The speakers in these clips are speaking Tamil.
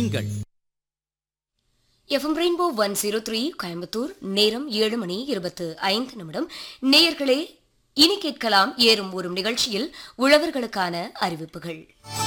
திங்கள் FM rainbow one zero three Coimbatore நேரம் ஏழு மணி இருபத்து ஐந்து நிமிடம் நேயர்களே இனி கேட்கலாம் ஏறும் ஊறும் நிகழ்ச்சியில் உழவர்களுக்கான அறிவிப்புகள்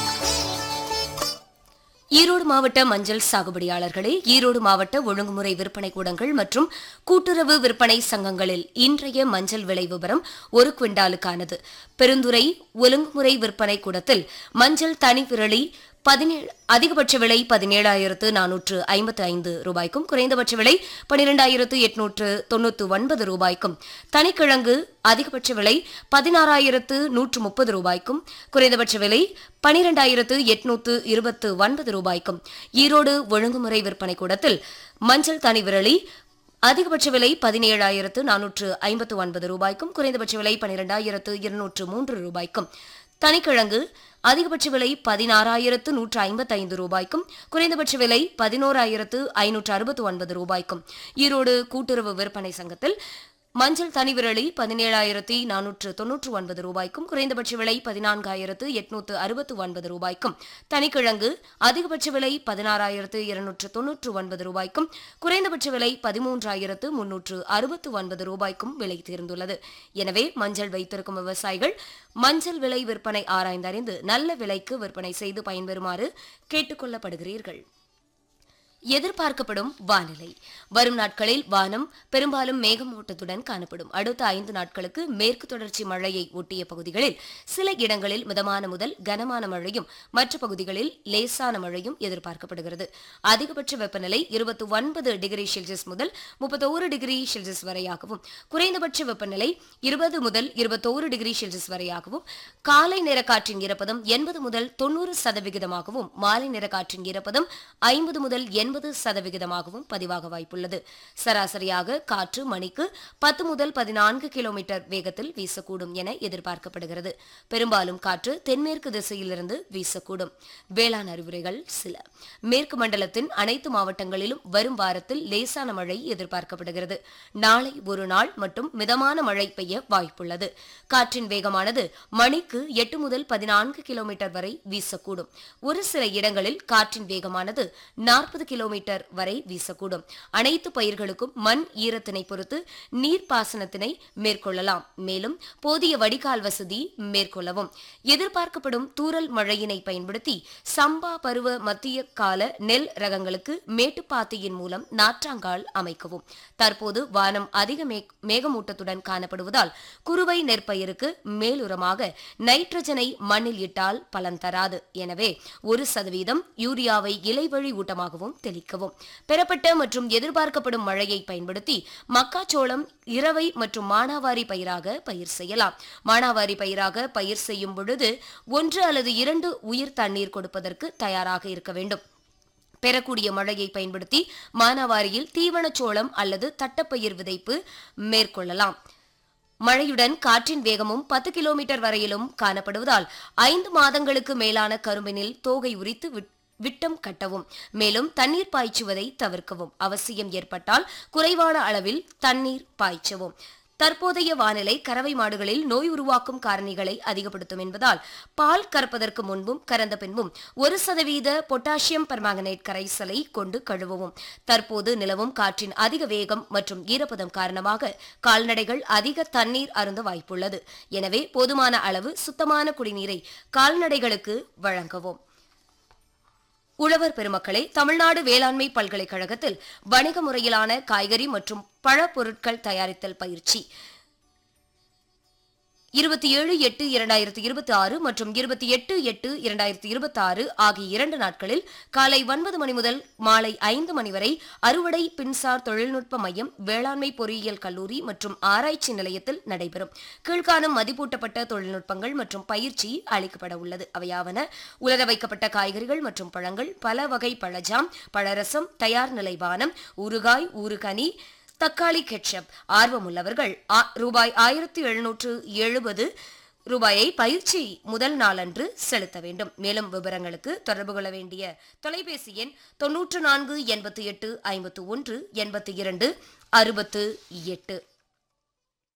ஈரோடு மாவட்ட மஞ்சள் சாகுபடியாளர்களே ஈரோடு மாவட்ட ஒழுங்குமுறை விற்பனை கூடங்கள் மற்றும் கூட்டுறவு விற்பனை சங்கங்களில் இன்றைய மஞ்சள் விலை விவரம் ஒரு குவிண்டாலுக்கானது பெருந்துறை ஒழுங்குமுறை விற்பனை கூடத்தில் மஞ்சள் தனி விரலி பதினேழு அதிகபட்ச விலை பதினேழாயிரத்து நானூற்று ஐம்பத்து ஐந்து ரூபாய்க்கும் குறைந்தபட்ச விலை பனிரெண்டாயிரத்து எட்நூற்று தொண்ணூற்று ஒன்பது ரூபாய்க்கும் தனிக்கிழங்கு அதிகபட்ச விலை பதினாறாயிரத்து நூற்று முப்பது ரூபாய்க்கும் குறைந்தபட்ச விலை பனிரெண்டாயிரத்து எட்நூற்று இருபத்து ஒன்பது ரூபாய்க்கும் ஈரோடு ஒழுங்குமுறை விற்பனை கூடத்தில் மஞ்சள் தனி விரலி அதிகபட்ச விலை பதினேழாயிரத்து நானூற்று ஐம்பத்து ஒன்பது ரூபாய்க்கும் குறைந்தபட்ச விலை பனிரெண்டாயிரத்து இருநூற்று மூன்று ரூபாய்க்கும் தனிக்கிழங்கு அதிகபட்ச விலை பதினாறாயிரத்து நூற்று ஐம்பத்தைந்து ரூபாய்க்கும் குறைந்தபட்ச விலை பதினோராயிரத்து ஐநூற்று அறுபத்து ஒன்பது ரூபாய்க்கும் ஈரோடு கூட்டுறவு விற்பனை சங்கத்தில் மஞ்சள் தனிவிரலி பதினேழாயிரத்தி நானூற்று தொன்னூற்று ஒன்பது ரூபாய்க்கும் குறைந்தபட்ச விலை பதினான்காயிரத்து எட்நூற்று அறுபத்து ஒன்பது ரூபாய்க்கும் தனிக்கிழங்கு அதிகபட்ச விலை பதினாறாயிரத்து இருநூற்று தொன்னூற்று ஒன்பது ரூபாய்க்கும் குறைந்தபட்ச விலை பதிமூன்றாயிரத்து முன்னூற்று அறுபத்து ஒன்பது ரூபாய்க்கும் விலை தேர்ந்துள்ளது எனவே மஞ்சள் வைத்திருக்கும் விவசாயிகள் மஞ்சள் விலை விற்பனை ஆராய்ந்தறிந்து நல்ல விலைக்கு விற்பனை செய்து பயன்பெறுமாறு கேட்டுக்கொள்ளப்படுகிறீர்கள் எதிர்பார்க்கப்படும் வானிலை வரும் நாட்களில் வானம் பெரும்பாலும் மேகமூட்டத்துடன் காணப்படும் அடுத்த ஐந்து நாட்களுக்கு மேற்கு தொடர்ச்சி மழையை ஒட்டிய பகுதிகளில் சில இடங்களில் மிதமான முதல் கனமான மழையும் மற்ற பகுதிகளில் லேசான மழையும் எதிர்பார்க்கப்படுகிறது அதிகபட்ச வெப்பநிலை இருபத்தி ஒன்பது டிகிரி செல்சியஸ் முதல் முப்பத்தோரு டிகிரி செல்சியஸ் வரையாகவும் குறைந்தபட்ச வெப்பநிலை இருபது முதல் இருபத்தோரு டிகிரி செல்சியஸ் வரையாகவும் காலை நேர காற்றின் ஈரப்பதம் எண்பது முதல் தொண்ணூறு சதவிகிதமாகவும் மாலை நேர காற்றின் ஈரப்பதம் ஐம்பது முதல் எண்பது சதவிகிதமாகவும் பதிவாக வாய்ப்புள்ளது சராசரியாக காற்று மணிக்கு பத்து முதல் பதினான்கு கிலோமீட்டர் வேகத்தில் வீசக்கூடும் என எதிர்பார்க்கப்படுகிறது பெரும்பாலும் காற்று தென்மேற்கு திசையிலிருந்து வீசக்கூடும் வேளாண் அறிவுரைகள் சில மேற்கு மண்டலத்தின் அனைத்து மாவட்டங்களிலும் வரும் வாரத்தில் லேசான மழை எதிர்பார்க்கப்படுகிறது நாளை ஒரு நாள் மட்டும் மிதமான மழை பெய்ய வாய்ப்புள்ளது காற்றின் வேகமானது மணிக்கு எட்டு முதல் பதினான்கு கிலோமீட்டர் வரை வீசக்கூடும் ஒரு சில இடங்களில் காற்றின் வேகமானது நாற்பது கிலோமீட்டர் வரை வீசக்கூடும் அனைத்து பயிர்களுக்கும் மண் ஈரத்தினை பொறுத்து நீர்ப்பாசனத்தினை மேற்கொள்ளலாம் மேலும் போதிய வடிகால் வசதி மேற்கொள்ளவும் எதிர்பார்க்கப்படும் தூறல் மழையினை பயன்படுத்தி சம்பா பருவ மத்திய கால நெல் ரகங்களுக்கு மேட்டுப்பாத்தியின் மூலம் நாற்றாங்கால் அமைக்கவும் தற்போது வானம் அதிக மே- மேகமூட்டத்துடன் காணப்படுவதால் குறுவை நெற்பயிருக்கு மேலுரமாக நைட்ரஜனை மண்ணில் இட்டால் பலன் தராது எனவே ஒரு சதவீதம் யூரியாவை இலைவழி ஊட்டமாகவும் தெளிக்கவும் பெறப்பட்ட மற்றும் எதிர்பார்க்கப்படும் மழையை பயன்படுத்தி மக்காச்சோளம் இரவை மற்றும் மானாவாரி பயிராக பயிர் செய்யலாம் மானாவாரி பயிராக பயிர் செய்யும் பொழுது ஒன்று அல்லது இரண்டு உயிர் தண்ணீர் கொடுப்பதற்கு தயாராக இருக்க வேண்டும் பெறக்கூடிய மழையை பயன்படுத்தி மானாவாரியில் தீவனச்சோளம் அல்லது தட்டப்பயிர் விதைப்பு மேற்கொள்ளலாம் மழையுடன் காற்றின் வேகமும் பத்து கிலோமீட்டர் வரையிலும் காணப்படுவதால் ஐந்து மாதங்களுக்கு மேலான கரும்பினில் தோகை உரித்து விட்- விட்டம் கட்டவும் மேலும் தண்ணீர் பாய்ச்சுவதை தவிர்க்கவும் அவசியம் ஏற்பட்டால் குறைவான அளவில் தண்ணீர் பாய்ச்சவும் தற்போதைய வானிலை கறவை மாடுகளில் நோய் உருவாக்கும் காரணிகளை அதிகப்படுத்தும் என்பதால் பால் கறப்பதற்கு முன்பும் கறந்த பின்பும் ஒரு சதவீத பொட்டாசியம் பெர்மாங்கனேட் கரைசலை கொண்டு கழுவவும் தற்போது நிலவும் காற்றின் அதிக வேகம் மற்றும் ஈரப்பதம் காரணமாக கால்நடைகள் அதிக தண்ணீர் அருந்த வாய்ப்புள்ளது எனவே போதுமான அளவு சுத்தமான குடிநீரை கால்நடைகளுக்கு வழங்கவும் உழவர் பெருமக்களே தமிழ்நாடு வேளாண்மை பல்கலைக்கழகத்தில் வணிக முறையிலான காய்கறி மற்றும் பழப்பொருட்கள் தயாரித்தல் பயிற்சி இருபத்தி ஏழு எட்டு இரண்டாயிரத்தி இருபத்தி ஆறு மற்றும் இருபத்தி எட்டு எட்டு இரண்டாயிரத்தி இருபத்தி ஆறு ஆகிய இரண்டு நாட்களில் காலை ஒன்பது மணி முதல் மாலை ஐந்து மணி வரை அறுவடை பின்சார் தொழில்நுட்ப மையம் வேளாண்மை பொறியியல் கல்லூரி மற்றும் ஆராய்ச்சி நிலையத்தில் நடைபெறும் கீழ்காணும் மதிப்பூட்டப்பட்ட தொழில்நுட்பங்கள் மற்றும் பயிற்சி அளிக்கப்பட உள்ளது அவையாவன உலர வைக்கப்பட்ட காய்கறிகள் மற்றும் பழங்கள் பல வகை பழஜாம் பழரசம் தயார் நிலை பானம் ஊறுகாய் ஊறுகனி தக்காளி கெட்சப் ஆர்வமுள்ளவர்கள் ஆ- ரூபாய் ஆயிரத்தி எழுநூற்று எழுபது ரூபாயை பயிற்சி முதல் நாளன்று செலுத்த வேண்டும் மேலும் விவரங்களுக்கு தொடர்பு கொள்ள வேண்டிய தொலைபேசி எண் தொன்னூற்று நான்கு எண்பத்தி எட்டு ஐம்பத்து ஒன்று எண்பத்தி இரண்டு அறுபத்து எட்டு